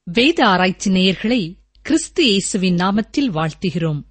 வேத ஆராய்ச்சி நேயர்களை கிறிஸ்து இயேசுவின் நாமத்தில் வாழ்த்துகிறோம்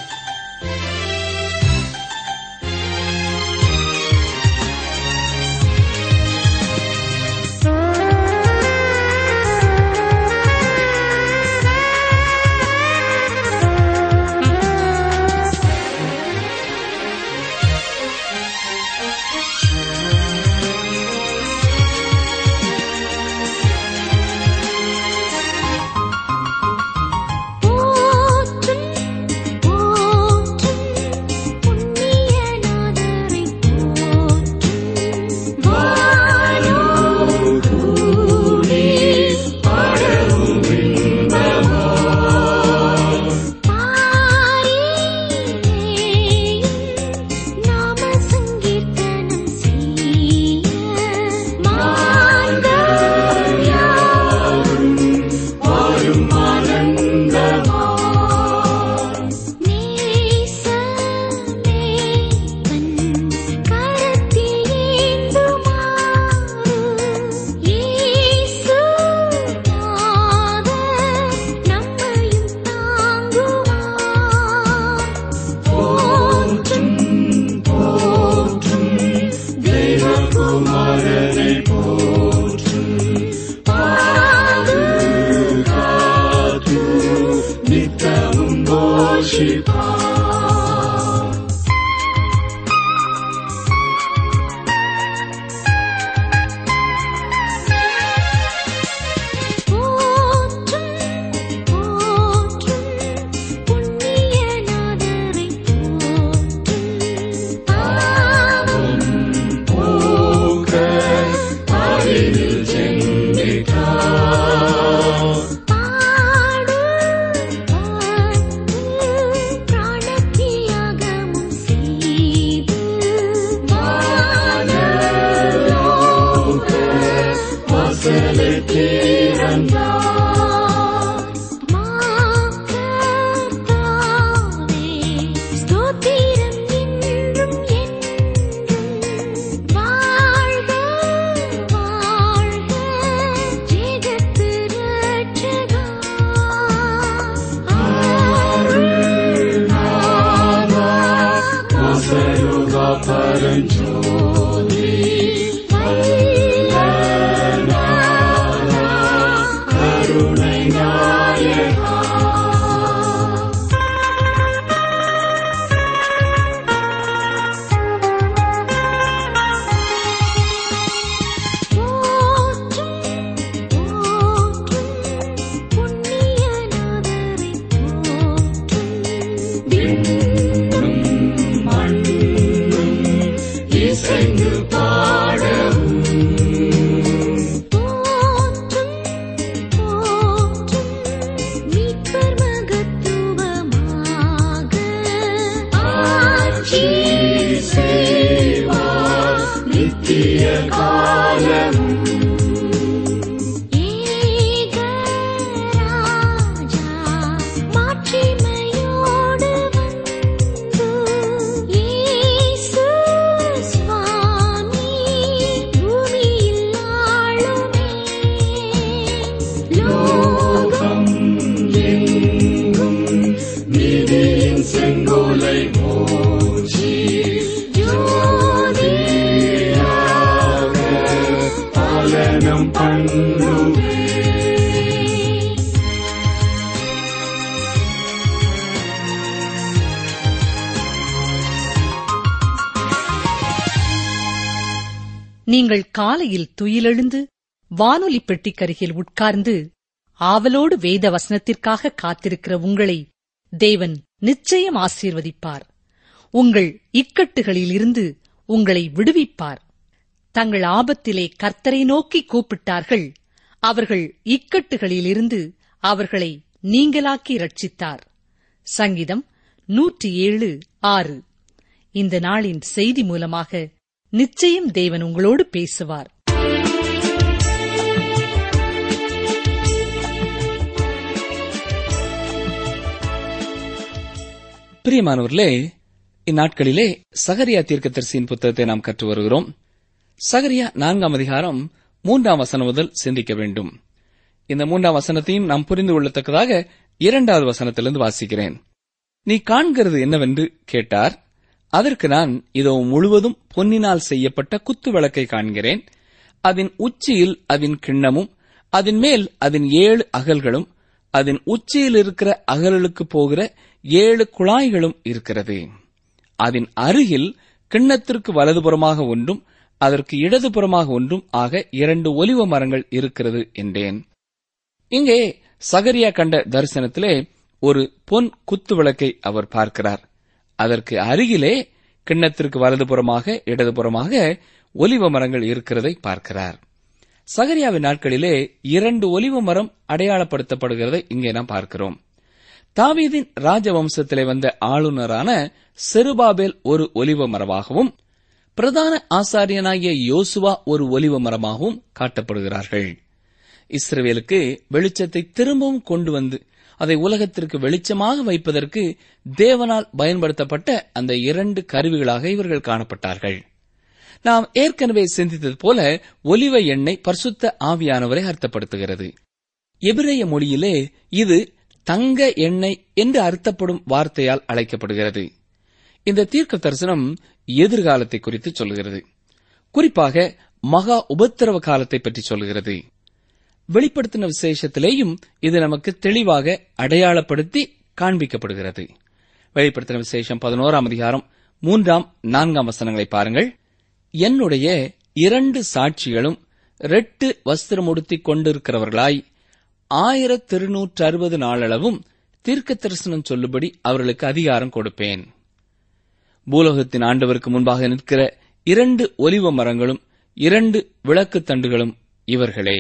போற்றும் போற்றும் புண்ணியநாதரை போற்றும் வானோரே பாடவும் பாரிலேயும் நாம சங்கீர்த்தனம் செய்ய மாந்தர் யாரும் குமாரனை போற்றும் பாது நித்தமும் போஷிப்பா போற்றும் போற்றும் புண்ணியநாதரை போற்றும் பாவம் போக்க பாரினில் பாடு பிராணத்தியாகமும் செய்து வாசலை ஸ்தோத்திரம் என்றும் என்றும் வாழ்க வாழ்க ஜெகத்து ரட்சகா அருள்நாதா பரஞ்சோதி கருணை நாயகா போற்றும் போற்றும் புண்ணியநாதரை போற்றும் விண்ணும் மண்ணும் இசைந்து பாடவும் போற்றும் போற்றும் மீட்பர் மகத்துவமாக ஆட்சி செய்வார் நித்திய காலம் ஏகராஜா மாட்சிமையோடு வந்து இயேசு சுவாமி பூமியில் ஆளுமே லோகம் எங்கும் நீதியின் செங்கோலை போற்றி ஜோதியாக பாலனம் பண்ணுவே நீங்கள் காலையில் துயிலெழுந்து வானொலி பெட்டிக்கருகில் உட்கார்ந்து ஆவலோடு வேத வசனத்திற்காக காத்திருக்கிற உங்களை தேவன் நிச்சயம் ஆசீர்வதிப்பார் உங்கள் இக்கட்டுகளிலிருந்து உங்களை விடுவிப்பார் தங்கள் ஆபத்திலே கர்த்தரை நோக்கி கூப்பிட்டார்கள் அவர்கள் இக்கட்டுகளிலிருந்து அவர்களை நீங்களாக்கி ரட்சித்தார் சங்கீதம் நூற்றி ஏழு ஆறு இந்த நாளின் செய்தி மூலமாக நிச்சயம் தேவன் உங்களோடு பேசுவார் பிரியமானவர்களே இந்நாட்களிலே சகரியா தீர்க்கதரிசியின் புத்தகத்தை நாம் கற்று வருகிறோம் சகரியா நான்காம் அதிகாரம் மூன்றாம் வசனம் முதல் சிந்திக்க வேண்டும் இந்த மூன்றாம் வசனத்தையும் நாம் புரிந்து கொள்ளத்தக்கதாக இரண்டாவது வசனத்திலிருந்து வாசிக்கிறேன் நீ காண்கிறது என்னவென்று கேட்டார் அதற்கு நான் இதோ முழுவதும் பொன்னினால் செய்யப்பட்ட குத்து விளக்கை காண்கிறேன் அதன் உச்சியில் அதன் கிண்ணமும் அதன் மேல் அதன் ஏழு அகல்களும் அதன் உச்சியில் இருக்கிற அகலுக்கு போகிற ஏழு குழாய்களும் இருக்கிறது அதன் அருகில் கிண்ணத்திற்கு வலதுபுறமாக ஒன்றும் அதற்கு இடதுபுறமாக ஒன்றும் ஆக இரண்டு ஒலிவ மரங்கள் இருக்கிறது என்றேன் இங்கே சகரியா கண்ட தரிசனத்திலே ஒரு பொன் குத்து விளக்கை அவர் பார்க்கிறார் அதற்கு அருகிலே கிண்ணத்திற்கு வலதுபுறமாக இடதுபுறமாக ஒலிவ மரங்கள் இருக்கிறதை பார்க்கிறார் சகரியாவின் நாட்களிலே இரண்டு ஒலிவ மரம் அடையாளப்படுத்தப்படுகிறதை இங்கே நாம் பார்க்கிறோம் தாவீதின் ராஜவம்சத்திலே வந்த ஆளுநரான செருபாபேல் ஒரு ஒலிவ மரமாகவும் பிரதான ஆசாரியனாகிய யோசுவா ஒரு ஒலிவ மரமாகவும் காட்டப்படுகிறார்கள் இஸ்ரவேலுக்கு வெளிச்சத்தை திரும்பவும் கொண்டு வந்து அதை உலகத்திற்கு வெளிச்சமாக வைப்பதற்கு தேவனால் பயன்படுத்தப்பட்ட அந்த இரண்டு கருவிகளாக இவர்கள் காணப்பட்டார்கள் நாம் ஏற்கனவே சிந்தித்தது போல ஒலிவ எண்ணெய் பரிசுத்த ஆவியானவரை அர்த்தப்படுத்துகிறது எபிரேய மொழியிலே இது தங்க எண்ணெய் என்று அர்த்தப்படும் வார்த்தையால் அழைக்கப்படுகிறது இந்த தீர்க்க தரிசனம் எதிர்காலத்தை குறித்து சொல்கிறது குறிப்பாக மகா உபத்திரவ காலத்தை பற்றி சொல்கிறது வெளிப்படுத்தின விசேஷத்திலேயும் இது நமக்கு தெளிவாக அடையாளப்படுத்தி காண்பிக்கப்படுகிறது வெளிப்படுத்தின விசேஷம் பதினோராம் அதிகாரம் மூன்றாம் நான்காம் வசனங்களை பாருங்கள் என்னுடைய இரண்டு சாட்சிகளும் ரெட்டு வஸ்திரம் உடுத்திக் கொண்டிருக்கிறவர்களாய் ஆயிரத்தி இருநூற்று அறுபது நாளளவும் தீர்க்க தரிசனம் சொல்லும்படி அவர்களுக்கு அதிகாரம் கொடுப்பேன் பூலோகத்தின் ஆண்டவருக்கு முன்பாக நிற்கிற இரண்டு ஒலிவ மரங்களும் இரண்டு விளக்குத் தண்டுகளும் இவர்களே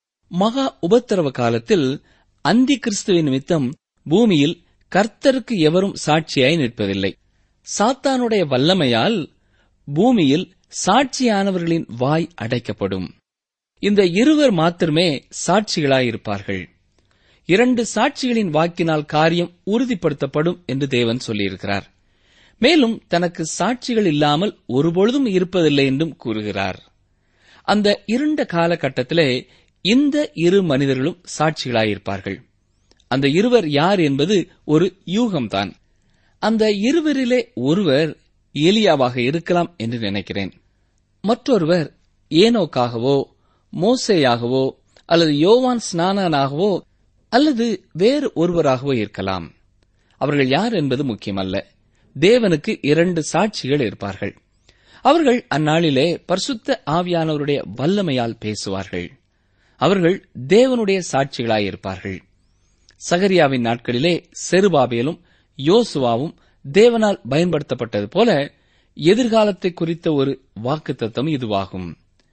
மகா உபத்திரவ காலத்தில் அந்தி கிறிஸ்துவின் நிமித்தம் பூமியில் கர்த்தருக்கு எவரும் சாட்சியாய் நிற்பதில்லை சாத்தானுடைய வல்லமையால் பூமியில் சாட்சியானவர்களின் வாய் அடைக்கப்படும் இந்த இருவர் மாத்திரமே சாட்சிகளாயிருப்பார்கள் இரண்டு சாட்சிகளின் வாக்கினால் காரியம் உறுதிப்படுத்தப்படும் என்று தேவன் சொல்லியிருக்கிறார் மேலும் தனக்கு சாட்சிகள் இல்லாமல் ஒருபொழுதும் இருப்பதில்லை என்றும் கூறுகிறார் அந்த இருண்ட காலகட்டத்திலே இந்த இரு மனிதர்களும் சாட்சிகளாயிருப்பார்கள் அந்த இருவர் யார் என்பது ஒரு யூகம்தான் அந்த இருவரிலே ஒருவர் ஏலியாவாக இருக்கலாம் என்று நினைக்கிறேன் மற்றொருவர் ஏனோக்காகவோ மோசேயாகவோ அல்லது யோவான் ஸ்நானனாகவோ அல்லது வேறு ஒருவராகவோ இருக்கலாம் அவர்கள் யார் என்பது முக்கியமல்ல தேவனுக்கு இரண்டு சாட்சிகள் இருப்பார்கள் அவர்கள் அந்நாளிலே பரிசுத்த ஆவியானவருடைய வல்லமையால் பேசுவார்கள் அவர்கள் தேவனுடைய சாட்சிகளாயிருப்பார்கள் சகரியாவின் நாட்களிலே செருபாபேலும் யோசுவாவும் தேவனால் பயன்படுத்தப்பட்டது போல எதிர்காலத்தை குறித்த ஒரு வாக்குத்தத்தம் இதுவாகும்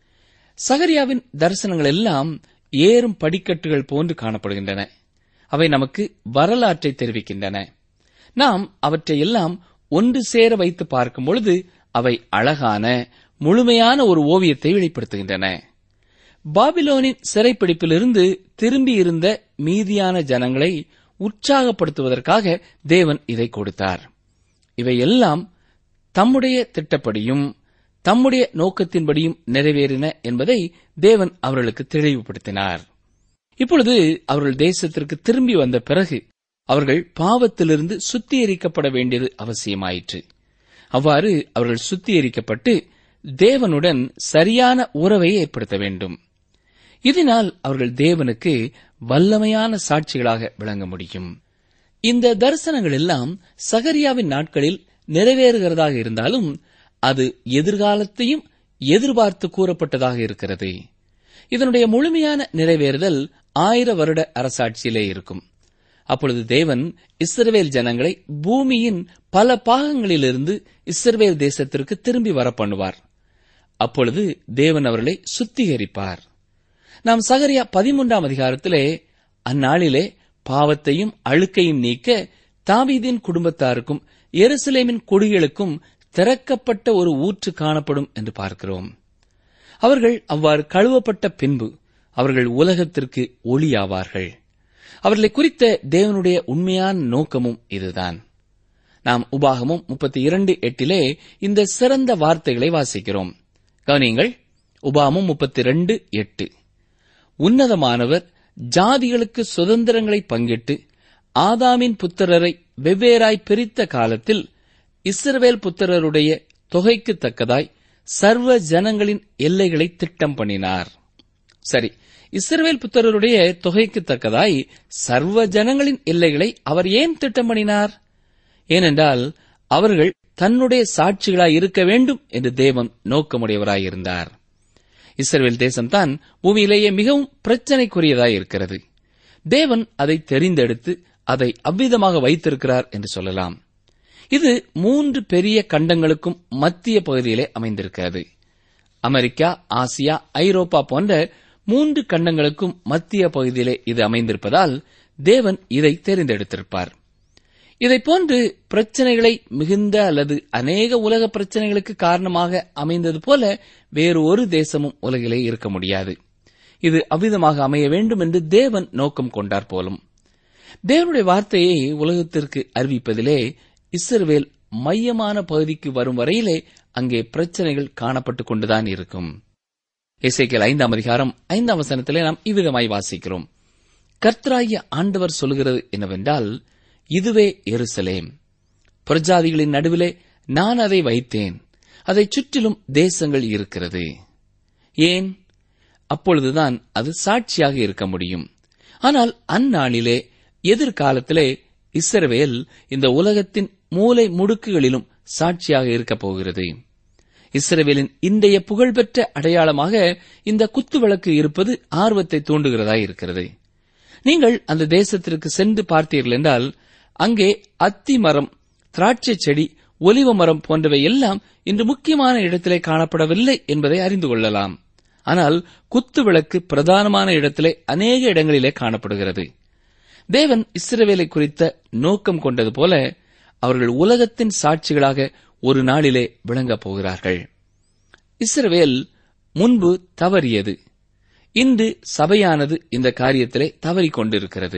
சகரியாவின் தரிசனங்கள் எல்லாம் ஏறும் படிக்கட்டுகள் போன்று காணப்படுகின்றன அவை நமக்கு வரலாற்றை தெரிவிக்கின்றன நாம் அவற்றை எல்லாம் ஒன்று சேர வைத்து பார்க்கும் பொழுது அவை அழகான முழுமையான ஒரு ஓவியத்தை வெளிப்படுத்துகின்றன பாபிலோனின் சிறைப்பிடிப்பிலிருந்து திரும்பியிருந்த மீதியான ஜனங்களை உற்சாகப்படுத்துவதற்காக தேவன் இதை கொடுத்தார் இவையெல்லாம் தம்முடைய திட்டப்படியும் தம்முடைய நோக்கத்தின்படியும் நிறைவேறின என்பதை தேவன் அவர்களுக்கு தெளிவுபடுத்தினார் இப்பொழுது அவர்கள் தேசத்திற்கு திரும்பி வந்த பிறகு அவர்கள் பாவத்திலிருந்து சுத்திகரிக்கப்பட வேண்டியது அவசியமாயிற்று அவ்வாறு அவர்கள் சுத்திகரிக்கப்பட்டு தேவனுடன் சரியான உறவை ஏற்படுத்த வேண்டும் இதனால் அவர்கள் தேவனுக்கு வல்லமையான சாட்சிகளாக விளங்க முடியும் இந்த தரிசனங்கள் எல்லாம் சகரியாவின் நாட்களில் நிறைவேறுகிறதாக இருந்தாலும் அது எதிர்காலத்தையும் எதிர்பார்த்து கூறப்பட்டதாக இருக்கிறது இதனுடைய முழுமையான நிறைவேறுதல் ஆயிர வருட அரசாட்சியிலே இருக்கும் அப்பொழுது தேவன் இஸ்ரவேல் ஜனங்களை பூமியின் பல பாகங்களிலிருந்து இஸ்ரவேல் தேசத்திற்கு திரும்பி வர பண்ணுவார் அப்பொழுது தேவன் அவர்களை சுத்திகரிப்பார் நாம் சகரியா பதிமூன்றாம் அதிகாரத்திலே அந்நாளிலே பாவத்தையும் அழுக்கையும் நீக்க தாவீதின் குடும்பத்தாருக்கும் எருசலேமின் குடிகளுக்கும் திறக்கப்பட்ட ஒரு ஊற்று காணப்படும் என்று பார்க்கிறோம் அவர்கள் அவ்வாறு கழுவப்பட்ட பின்பு அவர்கள் உலகத்திற்கு ஒளியாவார்கள் அவர்களை குறித்த தேவனுடைய உண்மையான நோக்கமும் இதுதான் நாம் உபாகமும் முப்பத்தி இரண்டு எட்டிலே இந்த சிறந்த வார்த்தைகளை வாசிக்கிறோம் கவனியங்கள் உபாகமும் முப்பத்தி ரெண்டு எட்டு உன்னதமானவர் ஜாதிகளுக்கு சுதந்திரங்களை பங்கிட்டு ஆதாமின் புத்திரரை வெவ்வேறாய் பிரித்த காலத்தில் இஸ்ரவேல் புத்திரருடைய தொகைக்கு தக்கதாய் சர்வ ஜனங்களின் எல்லைகளை திட்டம் பண்ணினார் சரி இஸ்ரவேல் புத்திரருடைய தொகைக்கு தக்கதாய் சர்வ ஜனங்களின் எல்லைகளை அவர் ஏன் திட்டம் பண்ணினார் ஏனென்றால் அவர்கள் தன்னுடைய சாட்சிகளாய் இருக்க வேண்டும் என்று தேவன் நோக்கமுடையவராயிருந்தார் இஸ்ரவேல் தேசம்தான் பூமியிலேயே மிகவும் பிரச்சனைக்குரியதாய் இருக்கிறது தேவன் அதை தெரிந்தெடுத்து அதை அவ்விதமாக வைத்திருக்கிறார் என்று சொல்லலாம் இது மூன்று பெரிய கண்டங்களுக்கும் மத்திய பகுதியிலே அமைந்திருக்கிறது அமெரிக்கா ஆசியா ஐரோப்பா போன்ற மூன்று கண்டங்களுக்கும் மத்திய பகுதியிலே இது அமைந்திருப்பதால் தேவன் இதை தெரிந்தெடுத்திருப்பார் இதை போன்று பிரச்சனைகளை மிகுந்த அல்லது அநேக உலக பிரச்சனைகளுக்கு காரணமாக அமைந்தது போல வேறு ஒரு தேசமும் உலகிலே இருக்க முடியாது இது அவ்விதமாக அமைய வேண்டும் என்று தேவன் நோக்கம் கொண்டார் போலும் தேவனுடைய வார்த்தையை உலகத்திற்கு அறிவிப்பதிலே இஸ்ரவேல் மையமான பகுதிக்கு வரும் வரையிலே அங்கே பிரச்சனைகள் காணப்பட்டுக் கொண்டுதான் இருக்கும் இசைக்கல் ஐந்தாம் அதிகாரம் ஐந்தாம் வசனத்திலே நாம் இவ்விதமாய் வாசிக்கிறோம் கர்த்தராகிய ஆண்டவர் சொல்கிறது என்னவென்றால் இதுவே எருசலேம் பிரஜாதிகளின் நடுவிலே நான் அதை வைத்தேன் அதைச் சுற்றிலும் தேசங்கள் இருக்கிறது ஏன் அப்பொழுதுதான் அது சாட்சியாக இருக்க முடியும் ஆனால் அந்நாளிலே எதிர்காலத்திலே இஸ்ரவேல் இந்த உலகத்தின் மூலை முடுக்குகளிலும் சாட்சியாக இருக்கப் போகிறது இஸ்ரவேலின் இன்றைய புகழ்பெற்ற அடையாளமாக இந்த குத்துவிளக்கு இருப்பது ஆர்வத்தை தூண்டுகிறதா இருக்கிறது நீங்கள் அந்த தேசத்திற்கு சென்று பார்த்தீர்கள் என்றால் அங்கே அத்தி மரம் திராட்சை செடி ஒலிவ மரம் போன்றவை எல்லாம் இன்று முக்கியமான இடத்திலே காணப்படவில்லை என்பதை அறிந்து கொள்ளலாம் ஆனால் குத்து விளக்கு பிரதானமான இடத்திலே அநேக இடங்களிலே காணப்படுகிறது தேவன் இஸ்ரவேலை குறித்த நோக்கம் கொண்டது போல அவர்கள் உலகத்தின் சாட்சிகளாக ஒரு நாளிலே விளங்கப் போகிறார்கள் இஸ்ரவேல் முன்பு தவறியது இன்று சபையானது இந்த காரியத்திலே தவறிக் கொண்டிருக்கிறது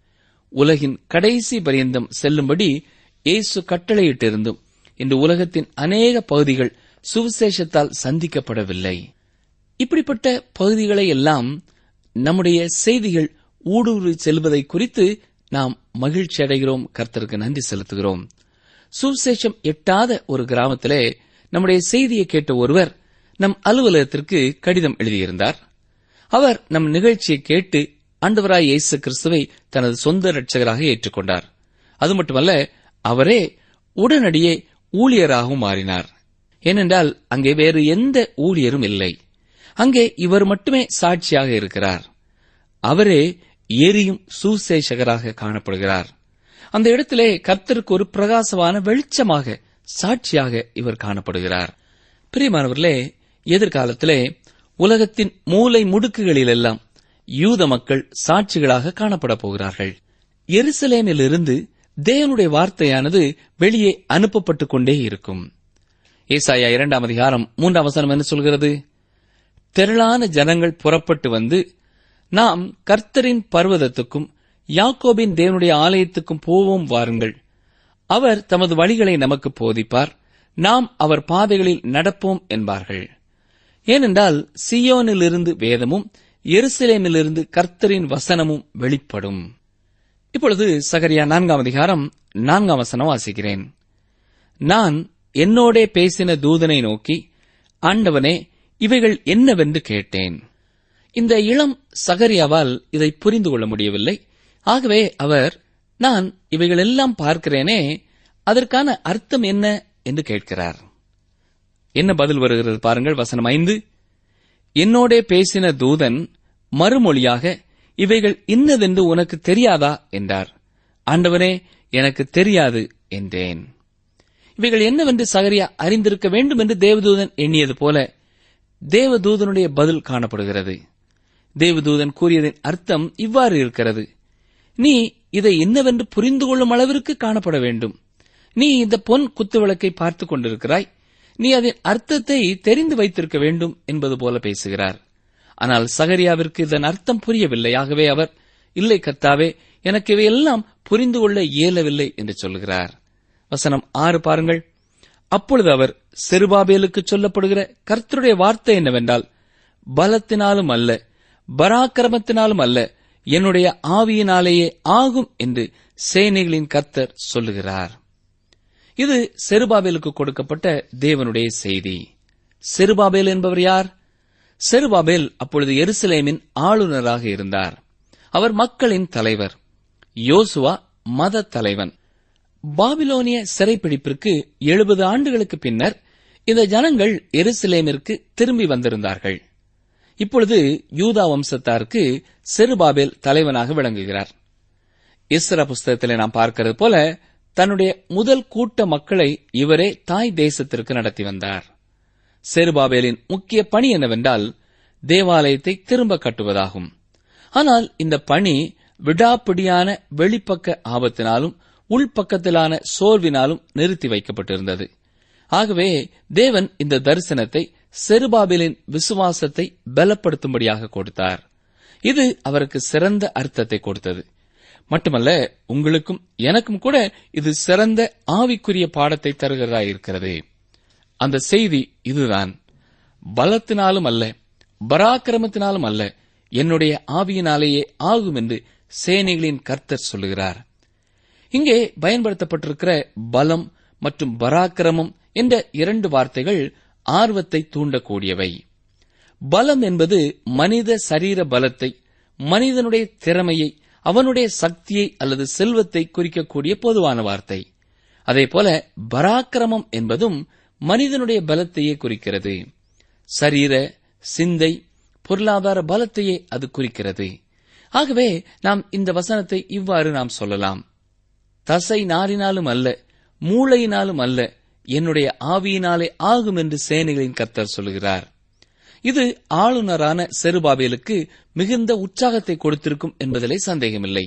உலகின் கடைசி பரியந்தம் செல்லும்படி இயேசு கட்டளையிட்டிருந்தும் இன்று உலகத்தின் அநேக பகுதிகள் சுவிசேஷத்தால் சந்திக்கப்படவில்லை இப்படிப்பட்ட பகுதிகளை எல்லாம் நம்முடைய செய்திகள் ஊடுருவி செல்வதை குறித்து நாம் மகிழ்ச்சி அடைகிறோம் கர்த்தருக்கு நன்றி செலுத்துகிறோம் சுவிசேஷம் எட்டாத ஒரு கிராமத்திலே நம்முடைய செய்தியை கேட்ட ஒருவர் நம் அலுவலகத்திற்கு கடிதம் எழுதியிருந்தார் அவர் நம் நிகழ்ச்சியை கேட்டு ஆண்டவராய் இயேசு கிறிஸ்துவை தனது சொந்த இரட்சகராக ஏற்றுக்கொண்டார் அது மட்டுமல்ல அவரே உடனடியே ஊழியராகவும் மாறினார் ஏனென்றால் அங்கே வேறு எந்த ஊழியரும் இல்லை அங்கே இவர் மட்டுமே சாட்சியாக இருக்கிறார் அவரே எரியும் சுசேஷகராக காணப்படுகிறார் அந்த இடத்திலே கர்த்தருக்கு ஒரு பிரகாசமான வெளிச்சமாக சாட்சியாக இவர் காணப்படுகிறார் பிரியமானவர்களே எதிர்காலத்திலே உலகத்தின் மூலை முடுக்குகளிலெல்லாம் யூத மக்கள் சாட்சிகளாக காணப்பட போகிறார்கள் எருசலேமிலிருந்து தேவனுடைய வார்த்தையானது வெளியே அனுப்பப்பட்டுக் கொண்டே இருக்கும் ஏசாயா இரண்டாம் அதிகாரம் மூன்றாம் வசனம் என்ன சொல்கிறது திரளான ஜனங்கள் புறப்பட்டு வந்து நாம் கர்த்தரின் பர்வதத்துக்கும் யாக்கோபின் தேவனுடைய ஆலயத்துக்கும் போவோம் வாருங்கள் அவர் தமது வழிகளை நமக்கு போதிப்பார் நாம் அவர் பாதைகளில் நடப்போம் என்பார்கள் ஏனென்றால் சியோனிலிருந்து வேதமும் எருசலேமிலிருந்து கர்த்தரின் வசனமும் வெளிப்படும் இப்பொழுது சகரியா நான்காம் அதிகாரம் நான்காம் வசனம் வாசிக்கிறேன் நான் என்னோடே பேசின தூதனை நோக்கி ஆண்டவனே இவைகள் என்னவென்று கேட்டேன் இந்த இளம் சகரியாவால் இதை புரிந்து கொள்ள முடியவில்லை ஆகவே அவர் நான் இவைகளெல்லாம் பார்க்கிறேனே அதற்கான அர்த்தம் என்ன என்று கேட்கிறார் என்ன பதில் வருகிறது பாருங்கள் வசனம் ஐந்து என்னோடே பேசின தூதன் மறுமொழியாக இவைகள் இன்னதென்று உனக்கு தெரியாதா என்றார் ஆண்டவனே எனக்கு தெரியாது என்றேன் இவைகள் என்னவென்று சகரியா அறிந்திருக்க வேண்டும் என்று தேவதூதன் எண்ணியது போல தேவதூதனுடைய பதில் காணப்படுகிறது தேவதூதன் கூறியதின் அர்த்தம் இவ்வாறு இருக்கிறது நீ இதை என்னவென்று புரிந்து கொள்ளும் அளவிற்கு காணப்பட வேண்டும் நீ இந்த பொன் குத்துவிளக்கை பார்த்துக் கொண்டிருக்கிறாய் நீ அதன் அர்த்தத்தை தெரிந்து வைத்திருக்க வேண்டும் என்பது போல பேசுகிறார் ஆனால் சகரியாவிற்கு இதன் அர்த்தம் புரியவில்லை ஆகவே அவர் இல்லை கர்த்தாவே எனக்கு இவையெல்லாம் புரிந்து கொள்ள இயலவில்லை என்று சொல்கிறார் வசனம் ஆறு பாருங்கள் அப்பொழுது அவர் செருபாபேலுக்கு சொல்லப்படுகிற கர்த்தருடைய வார்த்தை என்னவென்றால் பலத்தினாலும் அல்ல பராக்கிரமத்தினாலும் அல்ல என்னுடைய ஆவியினாலேயே ஆகும் என்று சேனைகளின் கர்த்தர் சொல்லுகிறார் இது செருபாபேலுக்கு கொடுக்கப்பட்ட தேவனுடைய செய்தி செருபாபேல் என்பவர் யார் செருபாபேல் அப்பொழுது எருசலேமின் ஆளுநராக இருந்தார் அவர் மக்களின் தலைவர் யோசுவா மத தலைவன் பாபிலோனிய சிறைப்பிடிப்பிற்கு எழுபது ஆண்டுகளுக்கு பின்னர் இந்த ஜனங்கள் எருசலேமிற்கு திரும்பி வந்திருந்தார்கள் இப்பொழுது யூதா வம்சத்தாருக்கு செருபாபேல் தலைவனாக விளங்குகிறார் இஸ்ரா புஸ்தகத்திலே நாம் பார்க்கிறது போல தன்னுடைய முதல் கூட்ட மக்களை இவரே தாய் தேசத்திற்கு நடத்தி வந்தார் செருபாபேலின் முக்கிய பணி என்னவென்றால் தேவாலயத்தை திரும்ப கட்டுவதாகும் ஆனால் இந்த பணி விடாப்பிடியான வெளிப்பக்க ஆபத்தினாலும் உள்பக்கத்திலான சோர்வினாலும் நிறுத்தி வைக்கப்பட்டிருந்தது ஆகவே தேவன் இந்த தரிசனத்தை செருபாபேலின் விசுவாசத்தை பலப்படுத்தும்படியாக கொடுத்தார் இது அவருக்கு சிறந்த அர்த்தத்தை கொடுத்தது மட்டுமல்ல உங்களுக்கும் எனக்கும் கூட இது சிறந்த ஆவிக்குரிய பாடத்தை தருகிறதா இருக்கிறது அந்த செய்தி இதுதான் பலத்தினாலும் அல்ல பராக்கிரமத்தினாலும் அல்ல என்னுடைய ஆவியினாலேயே ஆகும் என்று சேனைகளின் கர்த்தர் சொல்லுகிறார் இங்கே பயன்படுத்தப்பட்டிருக்கிற பலம் மற்றும் பராக்கிரமம் என்ற இரண்டு வார்த்தைகள் ஆர்வத்தை தூண்டக்கூடியவை பலம் என்பது மனித சரீர பலத்தை மனிதனுடைய திறமையை அவனுடைய சக்தியை அல்லது செல்வத்தை குறிக்கக்கூடிய பொதுவான வார்த்தை அதேபோல பராக்கிரமம் என்பதும் மனிதனுடைய பலத்தையே குறிக்கிறது சரீர சிந்தை பொருளாதார பலத்தையே அது குறிக்கிறது ஆகவே நாம் இந்த வசனத்தை இவ்வாறு நாம் சொல்லலாம் தசை நாரினாலும் அல்ல மூளையினாலும் அல்ல என்னுடைய ஆவியினாலே ஆகும் என்று சேனைகளின் கர்த்தர் சொல்கிறார் இது ஆளுநரான செருபாபேலுக்கு மிகுந்த உற்சாகத்தை கொடுத்திருக்கும் என்பதிலே சந்தேகமில்லை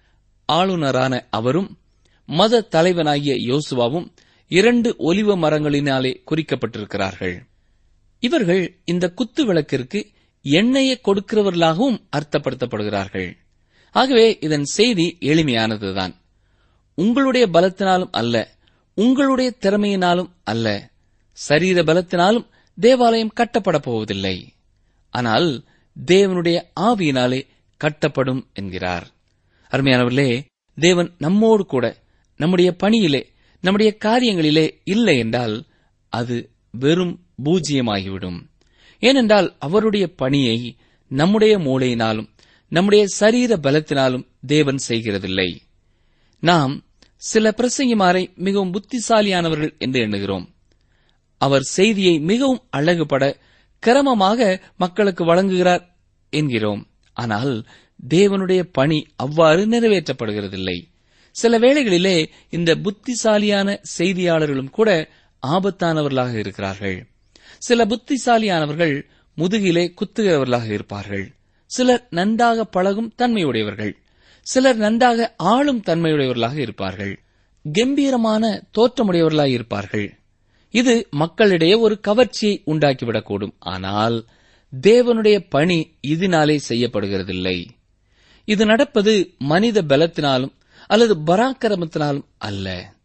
ஆளுநரான அவரும் மத தலைவனாகிய யோசுவாவும் இரண்டு ஒலிவ மரங்களினாலே குறிக்கப்பட்டிருக்கிறார்கள் இவர்கள் இந்த குத்து விளக்கிற்கு எண்ணெயை கொடுக்கிறவர்களாகவும் அர்த்தப்படுத்தப்படுகிறார்கள் ஆகவே இதன் செய்தி எளிமையானதுதான் உங்களுடைய பலத்தினாலும் அல்ல உங்களுடைய திறமையினாலும் அல்ல சரீர பலத்தினாலும் தேவாலயம் கட்டப்பட போவதில்லை ஆனால் தேவனுடைய ஆவியினாலே கட்டப்படும் என்கிறார் அருமையானவர்களே தேவன் நம்மோடு கூட நம்முடைய பணியிலே நம்முடைய காரியங்களிலே இல்லை என்றால் அது வெறும் பூஜ்யமாகிவிடும் ஏனென்றால் அவருடைய பணியை நம்முடைய மூளையினாலும் நம்முடைய சரீர பலத்தினாலும் தேவன் செய்கிறதில்லை நாம் சில பிரசங்கிமாரை மிகவும் புத்திசாலியானவர்கள் என்று எண்ணுகிறோம் அவர் செய்தியை மிகவும் அழகுபட கிரமமாக மக்களுக்கு வழங்குகிறார் என்கிறோம் ஆனால் தேவனுடைய பணி அவ்வாறு நிறைவேற்றப்படுகிறதில்லை சில வேளைகளிலே இந்த புத்திசாலியான செய்தியாளர்களும் கூட ஆபத்தானவர்களாக இருக்கிறார்கள் சில புத்திசாலியானவர்கள் முதுகிலே குத்துகிறவர்களாக இருப்பார்கள் சிலர் நன்றாக பழகும் தன்மையுடையவர்கள் சிலர் நன்றாக ஆளும் தன்மையுடையவர்களாக இருப்பார்கள் கம்பீரமான தோற்றமுடையவர்களாக இருப்பார்கள் இது மக்களிடையே ஒரு கவர்ச்சியை உண்டாக்கிவிடக்கூடும் ஆனால் தேவனுடைய பணி இதனாலே செய்யப்படுகிறதில்லை இது நடப்பது மனித பலத்தினாலும் அல்லது பராக்கிரமத்தினாலும் அல்ல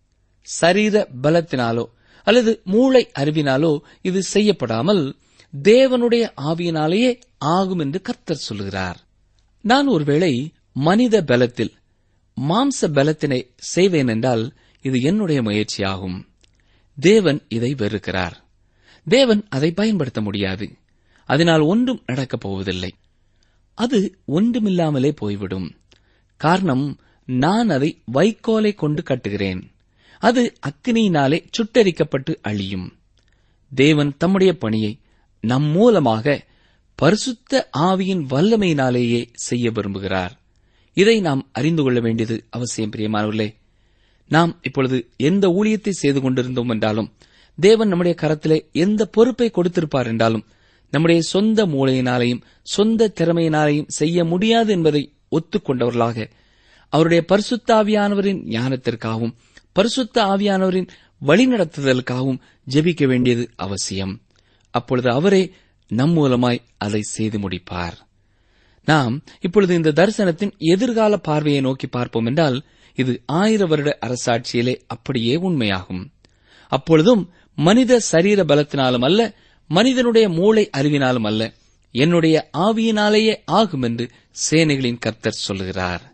சரீர பலத்தினாலோ அல்லது மூளை அறிவினாலோ இது செய்யப்படாமல் தேவனுடைய ஆவியினாலேயே ஆகும் என்று கர்த்தர் சொல்கிறார் நான் ஒருவேளை மனித பலத்தில் மாம்ச பலத்தினை செய்வேன் என்றால் இது என்னுடைய முயற்சியாகும் தேவன் இதை வெறுக்கிறார் தேவன் அதை பயன்படுத்த முடியாது அதனால் ஒன்றும் நடக்கப் போவதில்லை அது ஒன்றுமில்லாமலே போய்விடும் காரணம் நான் அதை வைக்கோலை கொண்டு கட்டுகிறேன் அது அக்கினியினாலே சுட்டரிக்கப்பட்டு அழியும் தேவன் தம்முடைய பணியை நம் மூலமாக பரிசுத்த ஆவியின் வல்லமையினாலேயே செய்ய விரும்புகிறார் இதை நாம் அறிந்து கொள்ள வேண்டியது அவசியம் பிரியமானவர்களே நாம் இப்பொழுது எந்த ஊழியத்தை செய்து கொண்டிருந்தோம் என்றாலும் தேவன் நம்முடைய கரத்திலே எந்த பொறுப்பை கொடுத்திருப்பார் என்றாலும் நம்முடைய சொந்த மூளையினாலேயும் சொந்த திறமையினாலேயும் செய்ய முடியாது என்பதை ஒத்துக்கொண்டவர்களாக அவருடைய பரிசுத்த ஆவியானவரின் ஞானத்திற்காகவும் பரிசுத்த ஆவியானவரின் வழிநடத்துதலுக்காகவும் ஜெபிக்க வேண்டியது அவசியம் அப்பொழுது அவரே நம் மூலமாய் அதை செய்து முடிப்பார் நாம் இப்பொழுது இந்த தரிசனத்தின் எதிர்கால பார்வையை நோக்கி பார்ப்போம் என்றால் இது ஆயிர வருட அரசாட்சியிலே அப்படியே உண்மையாகும் அப்பொழுதும் மனித சரீர பலத்தினாலும் அல்ல மனிதனுடைய மூளை அறிவினாலும் அல்ல என்னுடைய ஆவியினாலேயே ஆகும் என்று சேனைகளின் கர்த்தர் சொல்லுகிறார்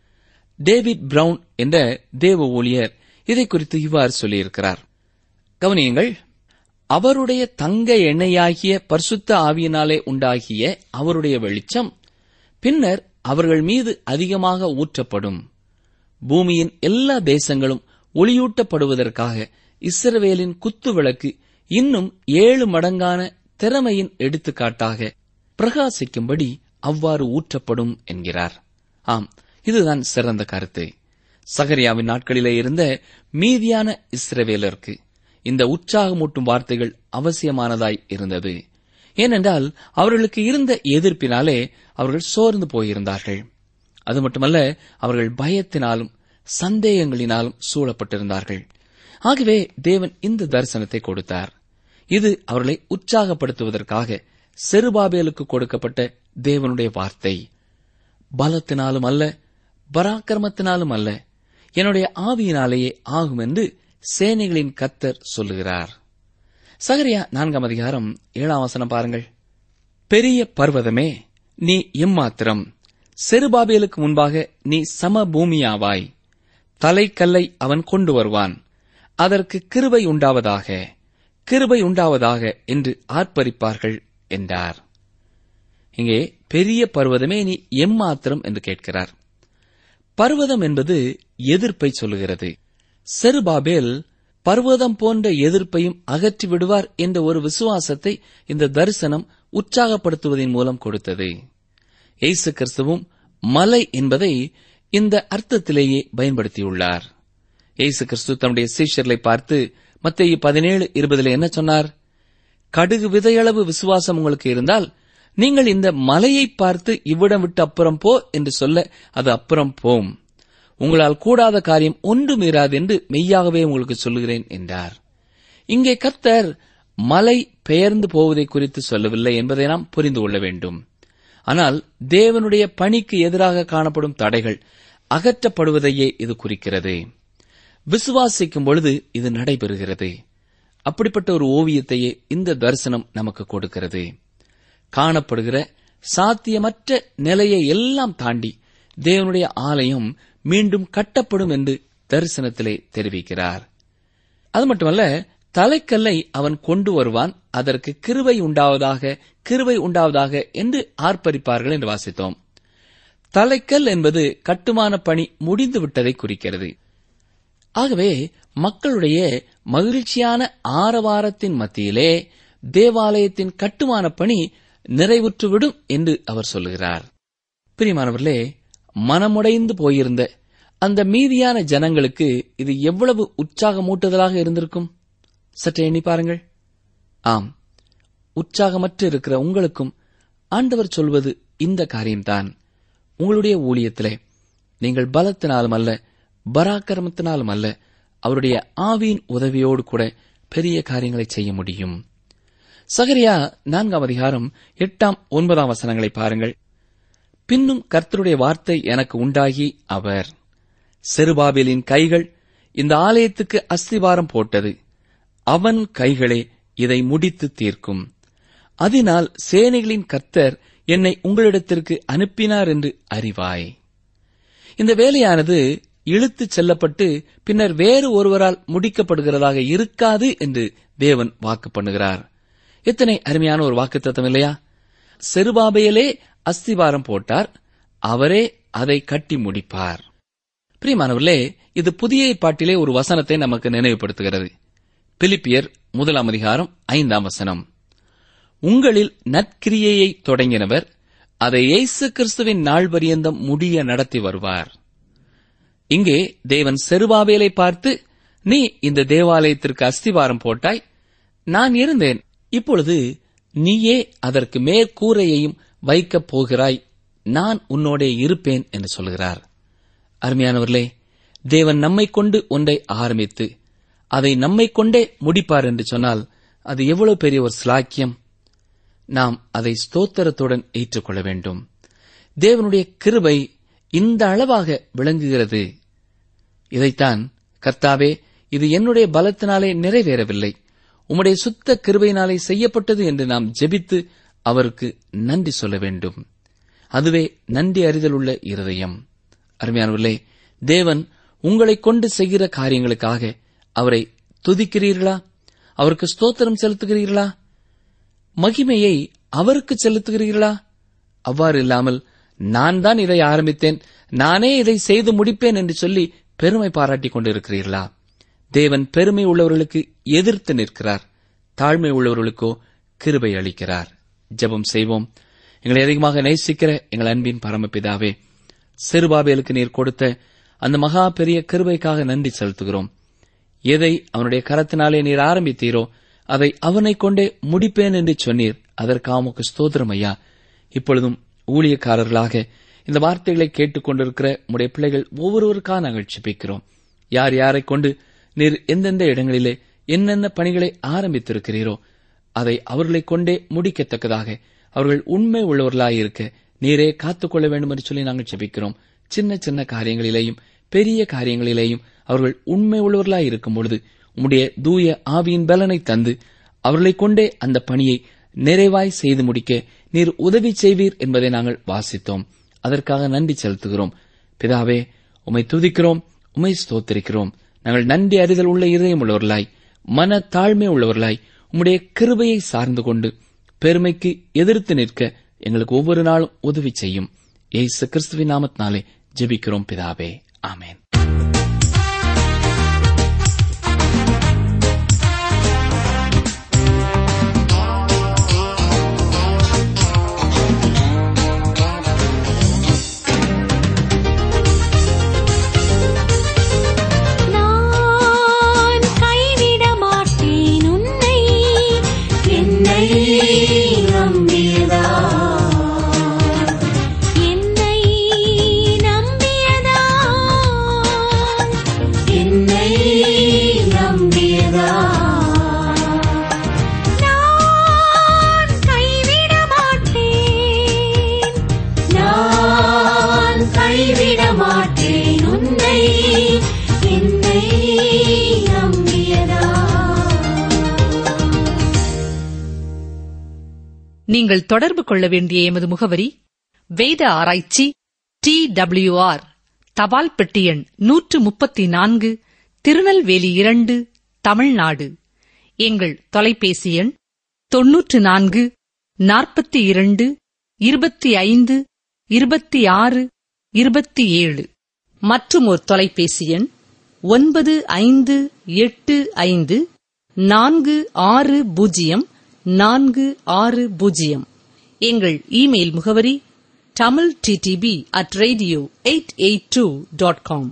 டேவிட் பிரவுன் என்ற தேவ ஊழியர் இதை குறித்து இவ்வாறு சொல்லியிருக்கிறார் கவனியுங்கள் அவருடைய தங்க எண்ணெயாகிய பரிசுத்த ஆவியினாலே உண்டாகிய அவருடைய வெளிச்சம் பின்னர் அவர்கள் மீது அதிகமாக ஊற்றப்படும் பூமியின் எல்லா தேசங்களும் ஒளியூட்டப்படுவதற்காக இஸ்ரவேலின் குத்து விளக்கு இன்னும் ஏழு மடங்கான திறமையின் எடுத்துக்காட்டாக பிரகாசிக்கும்படி அவ்வாறு ஊற்றப்படும் என்கிறார் ஆம் இதுதான் சிறந்த கருத்து சகரியாவின் நாட்களிலே இருந்த மீதியான இஸ்ரவேலருக்கு இந்த உற்சாகமூட்டும் வார்த்தைகள் அவசியமானதாய் இருந்தது ஏனென்றால் அவர்களுக்கு இருந்த எதிர்ப்பினாலே அவர்கள் சோர்ந்து போயிருந்தார்கள் அது மட்டுமல்ல அவர்கள் பயத்தினாலும் சந்தேகங்களினாலும் சூழப்பட்டிருந்தார்கள் ஆகவே தேவன் இந்த தரிசனத்தை கொடுத்தார் இது அவர்களை உற்சாகப்படுத்துவதற்காக செருபாபேலுக்கு கொடுக்கப்பட்ட தேவனுடைய வார்த்தை பலத்தினாலும் அல்ல பராக்கிரமத்தினாலும் அல்ல என்னுடைய ஆவியினாலேயே ஆகும் என்று சேனைகளின் கத்தர் சொல்லுகிறார் சகரியா நான்காம் அதிகாரம் ஏழாம் வசனம் பாருங்கள் பெரிய பர்வதமே நீ எம்மாத்திரம் செருபாபேலுக்கு முன்பாக நீ சம பூமியாவாய் தலைக்கல்லை அவன் கொண்டு வருவான் அதற்கு கிருபை உண்டாவதாக கிருபை உண்டாவதாக என்று ஆர்ப்பரிப்பார்கள் என்றார் இங்கே பெரிய பர்வதமே நீ எம்மாத்திரம் என்று கேட்கிறார் பர்வதம் என்பது எதிர்ப்பை சொல்லுகிறது செருபாபேல் பர்வதம் போன்ற எதிர்ப்பையும் அகற்றி விடுவார் என்ற ஒரு விசுவாசத்தை இந்த தரிசனம் உற்சாகப்படுத்துவதன் மூலம் கொடுத்தது இயேசு கிறிஸ்துவும் மலை என்பதை இந்த அர்த்தத்திலேயே பயன்படுத்தியுள்ளார் இயேசு கிறிஸ்து தன்னுடைய சீஷர்களை பார்த்து மத்திய பதினேழு இருபதுல என்ன சொன்னார் கடுகு விதையளவு விசுவாசம் உங்களுக்கு இருந்தால் நீங்கள் இந்த மலையை பார்த்து இவ்விடம் விட்டு அப்புறம் போ என்று சொல்ல அது அப்புறம் போம் உங்களால் கூடாத காரியம் ஒன்றும் இராது என்று மெய்யாகவே உங்களுக்கு சொல்லுகிறேன் என்றார் இங்கே கர்த்தர் மலை பெயர்ந்து போவதை குறித்து சொல்லவில்லை என்பதை நாம் புரிந்து கொள்ள வேண்டும் ஆனால் தேவனுடைய பணிக்கு எதிராக காணப்படும் தடைகள் அகற்றப்படுவதையே இது குறிக்கிறது விசுவாசிக்கும் பொழுது இது நடைபெறுகிறது அப்படிப்பட்ட ஒரு ஓவியத்தையே இந்த தரிசனம் நமக்கு கொடுக்கிறது காணப்படுகிற சாத்தியமற்ற நிலையை எல்லாம் தாண்டி தேவனுடைய ஆலயம் மீண்டும் கட்டப்படும் என்று தரிசனத்திலே தெரிவிக்கிறார் அது மட்டுமல்ல தலைக்கல்லை அவன் கொண்டு வருவான் அதற்கு கிருவை உண்டாவதாக கிருவை உண்டாவதாக என்று ஆர்ப்பரிப்பார்கள் என்று வாசித்தோம் தலைக்கல் என்பது கட்டுமான பணி முடிந்து விட்டதை குறிக்கிறது ஆகவே மக்களுடைய மகிழ்ச்சியான ஆரவாரத்தின் மத்தியிலே தேவாலயத்தின் கட்டுமான பணி நிறைவுற்றுவிடும் என்று அவர் சொல்லுகிறார் பிரியமானவர்களே மனமுடைந்து போயிருந்த அந்த மீதியான ஜனங்களுக்கு இது எவ்வளவு உற்சாகமூட்டுதலாக இருந்திருக்கும் சற்றே எண்ணி பாருங்கள் ஆம் உற்சாகமற்று இருக்கிற உங்களுக்கும் ஆண்டவர் சொல்வது இந்த காரியம்தான் உங்களுடைய ஊழியத்திலே நீங்கள் பலத்தினாலும் அல்ல பராக்கிரமத்தினாலும் அல்ல அவருடைய ஆவியின் உதவியோடு கூட பெரிய காரியங்களை செய்ய முடியும் சகரியா நான்காம் அதிகாரம் எட்டாம் ஒன்பதாம் வசனங்களை பாருங்கள் பின்னும் கர்த்தருடைய வார்த்தை எனக்கு உண்டாகி அவர் செருபாபேலின் கைகள் இந்த ஆலயத்துக்கு அஸ்திவாரம் போட்டது அவன் கைகளே இதை முடித்து தீர்க்கும் அதனால் சேனைகளின் கர்த்தர் என்னை உங்களிடத்திற்கு அனுப்பினார் என்று அறிவாய் இந்த வேலையானது இழுத்துச் செல்லப்பட்டு பின்னர் வேறு ஒருவரால் முடிக்கப்படுகிறதாக இருக்காது என்று தேவன் வாக்கு பண்ணுகிறார் எத்தனை அருமையான ஒரு வாக்குத்தத்தம் இல்லையா செருபாபையிலே அஸ்திவாரம் போட்டார் அவரே அதை கட்டி முடிப்பார் பிரியமானவர்களே இது புதிய பாட்டிலே ஒரு வசனத்தை நமக்கு நினைவுபடுத்துகிறது பிலிப்பியர் முதலாம் அதிகாரம் ஐந்தாம் வசனம் உங்களில் நற்கிரியையை தொடங்கினவர் அதை இயேசு கிறிஸ்துவின் நாள் பரியந்தம் முடிய நடத்தி வருவார் இங்கே தேவன் செருபாபேலை பார்த்து நீ இந்த தேவாலயத்திற்கு அஸ்திவாரம் போட்டாய் நான் இருந்தேன் இப்பொழுது நீயே அதற்கு மேற்கூரையையும் வைக்கப் போகிறாய் நான் உன்னோடே இருப்பேன் என்று சொல்கிறார் அருமையானவர்களே தேவன் நம்மை கொண்டு ஒன்றை ஆரம்பித்து அதை நம்மை கொண்டே முடிப்பார் என்று சொன்னால் அது எவ்வளவு பெரிய ஒரு ஸ்லாக்கியம் நாம் அதை ஸ்தோத்திரத்துடன் ஏற்றுக்கொள்ள வேண்டும் தேவனுடைய கிருபை இந்த அளவாக விளங்குகிறது இதைத்தான் கர்த்தாவே இது என்னுடைய பலத்தினாலே நிறைவேறவில்லை உம்முடைய சுத்த கிருபையினாலே செய்யப்பட்டது என்று நாம் ஜெபித்து அவருக்கு நன்றி சொல்ல வேண்டும் அதுவே நன்றி அறிதல் உள்ள இருதயம் அருமையானவர்களே தேவன் உங்களை கொண்டு செய்கிற காரியங்களுக்காக அவரை துதிக்கிறீர்களா அவருக்கு ஸ்தோத்திரம் செலுத்துகிறீர்களா மகிமையை அவருக்கு செலுத்துகிறீர்களா அவ்வாறு இல்லாமல் நான் தான் இதை ஆரம்பித்தேன் நானே இதை செய்து முடிப்பேன் என்று சொல்லி பெருமை பாராட்டிக் கொண்டிருக்கிறீர்களா தேவன் பெருமை உள்ளவர்களுக்கு எதிர்த்து நிற்கிறார் தாழ்மை உள்ளவர்களுக்கோ கிருபை அளிக்கிறார் ஜெபம் செய்வோம் எங்களை அதிகமாக நேசிக்கிற எங்கள் அன்பின் பரமபிதாவே சிறுபாபேலுக்கு நீர் கொடுத்த அந்த மகா பெரிய கிருபைக்காக நன்றி செலுத்துகிறோம் எதை அவனுடைய கரத்தினாலே நீர் ஆரம்பித்தீரோ அதை அவனைக் கொண்டே முடிப்பேன் என்று சொன்னீர் அதற்காக உமக்கு ஸ்தோத்திரம் ஐயா இப்பொழுதும் ஊழியக்காரர்களாக இந்த வார்த்தைகளை கேட்டுக்கொண்டிருக்கிற உடைய பிள்ளைகள் ஒவ்வொருவருக்காக நாங்கள் ஜெபிக்கிறோம் யார் யாரை கொண்டு நீர் எந்தெந்த இடங்களிலே என்னென்ன பணிகளை ஆரம்பித்திருக்கிறீரோ அதை அவர்களைக் கொண்டே முடிக்கத்தக்கதாக அவர்கள் உண்மை உள்ளவர்களாயிருக்க நீரே காத்துக்கொள்ள வேண்டும் என்று சொல்லி நாங்கள் ஜெபிக்கிறோம் சின்ன சின்ன காரியங்களிலேயும் பெரிய காரியங்களிலேயும் அவர்கள் உண்மை உள்ளவர்களாய் இருக்கும் பொழுது உம்முடைய தூய ஆவியின் பலனை தந்து அவர்களைக் கொண்டே அந்த பணியை நிறைவாய் செய்து முடிக்க நீர் உதவி செய்வீர் என்பதை நாங்கள் வாசித்தோம் அதற்காக நன்றி செலுத்துகிறோம் பிதாவே உம்மை துதிக்கிறோம் உம்மை ஸ்தோத்திரிக்கிறோம் நாங்கள் நன்றி அறிதல் உள்ள இதயம் உள்ளவர்களாய் மன தாழ்மை உள்ளவர்களாய் உம்முடைய கிருபையை சார்ந்து கொண்டு பெருமைக்கு எதிர்த்து நிற்க எங்களுக்கு ஒவ்வொரு நாளும் உதவி செய்யும் ஏசு கிறிஸ்துவின் நாமத்தினாலே ஜெபிக்கிறோம் பிதாவே ஆமென் நான் கைவிட மாட்டேன் உன்னை என்னை நம்பியதா என்னை நம்பியதா என்னை நம்பியதா நான் கைவிட மாட்டேன் நான் கைவிட மாட்டேன் உன்னை என்னை நம்பியதா நீங்கள் தொடர்பு கொள்ள வேண்டிய எமது முகவரி வேத ஆராய்ச்சி டி ஆர் தபால் பெட்டி எண் நூற்று முப்பத்தி நான்கு திருநெல்வேலி இரண்டு தமிழ்நாடு எங்கள் தொலைபேசி எண் தொன்னூற்று நான்கு நாற்பத்தி இரண்டு இருபத்தி ஐந்து இருபத்தி ஆறு இருபத்தி ஏழு மற்றும் ஒரு தொலைபேசி எண் ஒன்பது ஐந்து எட்டு ஐந்து நான்கு ஆறு பூஜ்ஜியம் நான்கு ஆறு பூஜ்ஜியம் எங்கள் இமெயில் முகவரி Tamil DTP at radio eight eight two dot com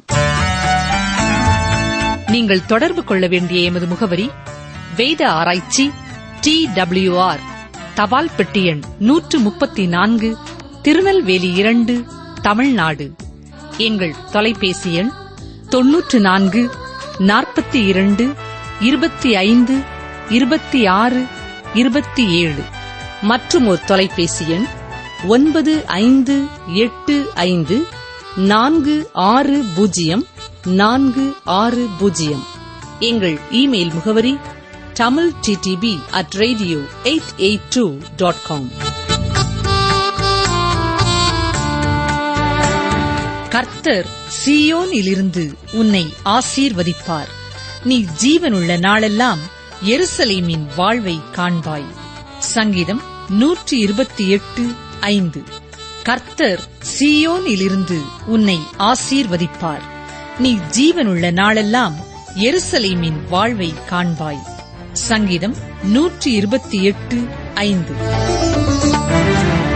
நீங்கள் தொடர்பு கொள்ள வேண்டிய எமது முகவரி வேத ஆராய்ச்சி டி ஆர் தபால் பெட்டி எண் நூற்று முப்பத்தி நான்கு திருநெல்வேலி இரண்டு தமிழ்நாடு எங்கள் தொலைபேசி எண் தொன்னூற்று நான்கு நாற்பத்தி இரண்டு இருபத்தி ஐந்து இருபத்தி ஆறு இருபத்தி ஏழு மற்றும் ஒரு தொலைபேசி எண் ஒன்பது ஐந்து எட்டு ஐந்து நான்கு ஆறு பூஜ்ஜியம் நான்கு ஆறு பூஜ்ஜியம் எங்கள் இமெயில் முகவரி Tamil DTP at radio eight eight two dot com கர்த்தர் சீயோனிலிருந்து உன்னை ஆசீர்வதிப்பார் நீ ஜீவனுள்ள நாளெல்லாம் எருசலேமின் வாழ்வை காண்பாய் சங்கீதம் நூற்றி இருபத்தி எட்டு ஐந்து கர்த்தர் சீயோனிலிருந்து உன்னை ஆசீர்வதிப்பார் நீ ஜீவனுள்ள நாளெல்லாம் எருசலேமின் வாழ்வை காண்பாய் சங்கீதம் நூற்றி இருபத்தி எட்டு ஐந்து